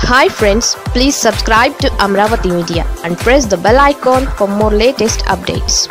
hi friends please subscribe to Amaravati media and press the bell icon for more latest updates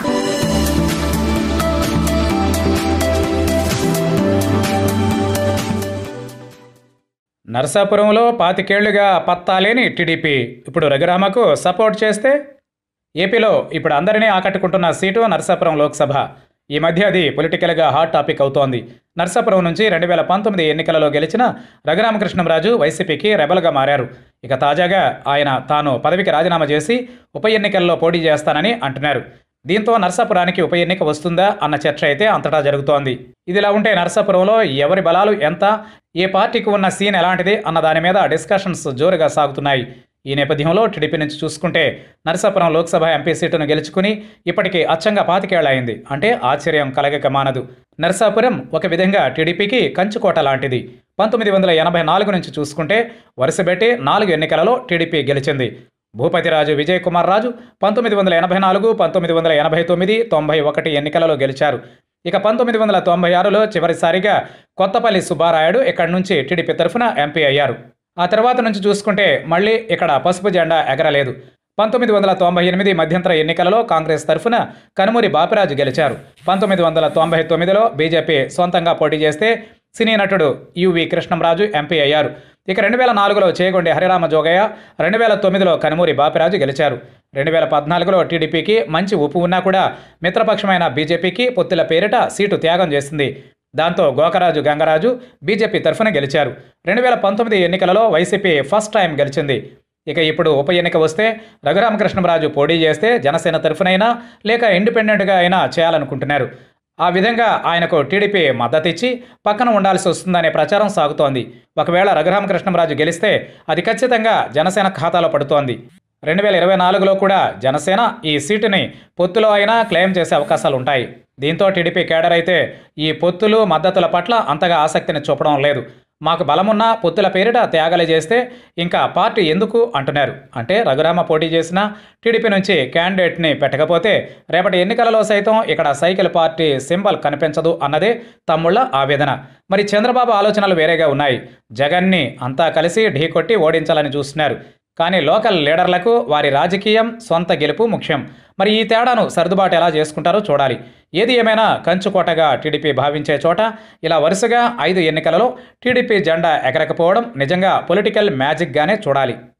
నరసాపురంలో పాతికేళ్లుగా పత్తాలేని TDP ఇప్పుడు రఘురామకు support చేస్తే ఏపీలో ఇప్పుడు అందరినీ ఆకట్టుకుంటున్న సీటు నరసాపురం లోక్సభ ఈ మధ్య అది పొలిటికల్గా హాట్ టాపిక్ అవుతోంది నరసాపురం నుంచి రెండు వేల పంతొమ్మిది ఎన్నికలలో గెలిచిన రఘురామకృష్ణంరాజు వైసీపీకి రెబల్గా మారారు ఇక తాజాగా ఆయన తాను పదవికి రాజీనామా చేసి ఉప ఎన్నికల్లో పోటీ చేస్తానని అంటున్నారు దీంతో నరసాపురానికి ఉప ఎన్నిక వస్తుందా అన్న చర్చ అయితే అంతటా జరుగుతోంది ఇదిలా ఉంటే నరసాపురంలో ఎవరి బలాలు ఎంత ఏ పార్టీకి ఉన్న సీన్ ఎలాంటిది అన్న దాని మీద డిస్కషన్స్ జోరుగా సాగుతున్నాయి ఈ నేపథ్యంలో టీడీపీ నుంచి చూసుకుంటే నరసాపురం లోక్సభ ఎంపీ సీటును గెలుచుకుని ఇప్పటికీ అచ్చంగా పాతికేళ్లయింది అంటే ఆశ్చర్యం కలగక మానదు నరసాపురం ఒక విధంగా టీడీపీకి కంచుకోట లాంటిది పంతొమ్మిది వందల ఎనభై నాలుగు నుంచి చూసుకుంటే వరుసబెట్టి నాలుగు ఎన్నికలలో టీడీపీ గెలిచింది భూపతిరాజు విజయ్ కుమార్ రాజు పంతొమ్మిది వందల ఎనభై నాలుగు పంతొమ్మిది వందల ఎనభై తొమ్మిది తొంభై ఒకటి ఎన్నికలలో గెలిచారు ఇక పంతొమ్మిది వందల తొంభై ఆరులో చివరిసారిగా కొత్తపల్లి సుబ్బారాయుడు ఇక్కడి నుంచి టీడీపీ తరఫున ఎంపీ అయ్యారు ఆ తర్వాత నుంచి చూసుకుంటే మళ్ళీ ఇక్కడ పసుపు జెండా ఎగరలేదు పంతొమ్మిది వందల తొంభై ఎనిమిది మధ్యంతర ఎన్నికలలో కాంగ్రెస్ తరఫున కనుమూరి బాపిరాజు గెలిచారు పంతొమ్మిది వందల తొంభై తొమ్మిదిలో బీజేపీ సొంతంగా పోటీ చేస్తే సినీ నటుడు యువి కృష్ణంరాజు ఎంపీ అయ్యారు ఇక రెండు వేల నాలుగులో చేగొండి హరిరామ జోగయ్య రెండు వేల తొమ్మిదిలో కనుమూరి బాపిరాజు గెలిచారు రెండు వేల పద్నాలుగులో టీడీపీకి మంచి ఊపు ఉన్నా కూడా మిత్రపక్షమైన బీజేపీకి పొత్తుల పేరిట సీటు త్యాగం చేసింది దాంతో గోకరాజు గంగరాజు బీజేపీ తరఫున గెలిచారు రెండు వేల పంతొమ్మిది ఎన్నికలలో వైసీపీ ఫస్ట్ టైం గెలిచింది ఇక ఇప్పుడు ఉప ఎన్నిక వస్తే రఘురామకృష్ణరాజు పోటీ చేస్తే జనసేన తరఫునైనా లేక ఇండిపెండెంట్గా అయినా చేయాలనుకుంటున్నారు ఆ విధంగా ఆయనకు టీడీపీ మద్దతు ఇచ్చి పక్కన ఉండాల్సి వస్తుందనే ప్రచారం సాగుతోంది ఒకవేళ రఘురామకృష్ణరాజు గెలిస్తే అది ఖచ్చితంగా జనసేన ఖాతాలో పడుతోంది రెండు వేల ఇరవై నాలుగులో కూడా జనసేన ఈ సీటుని పొత్తులో అయినా క్లెయిమ్ చేసే అవకాశాలు ఉంటాయి దీంతో టీడీపీ కేడర్ అయితే ఈ పొత్తులు మద్దతుల పట్ల అంతగా ఆసక్తిని చూపడం లేదు మాకు బలమున్న పొత్తుల పేరిట త్యాగాలు చేస్తే ఇంకా పార్టీ ఎందుకు అంటున్నారు అంటే రఘురామ పోటీ చేసిన టీడీపీ నుంచి క్యాండిడేట్ని పెట్టకపోతే రేపటి ఎన్నికలలో సైతం ఇక్కడ సైకిల్ పార్టీ సింబల్ కనిపించదు అన్నదే తమ్ముళ్ళ ఆవేదన మరి చంద్రబాబు ఆలోచనలు వేరేగా ఉన్నాయి జగన్ని అంతా కలిసి ఢీకొట్టి ఓడించాలని చూస్తున్నారు కానీ లోకల్ లీడర్లకు వారి రాజకీయం సొంత గెలుపు ముఖ్యం మరి ఈ తేడాను సర్దుబాటు ఎలా చేసుకుంటారో చూడాలి ఏది ఏమైనా కంచుకోటగా టీడీపీ భావించే చోట ఇలా వరుసగా ఐదు ఎన్నికలలో టీడీపీ జెండా ఎగరకపోవడం నిజంగా పొలిటికల్ మ్యాజిక్గానే చూడాలి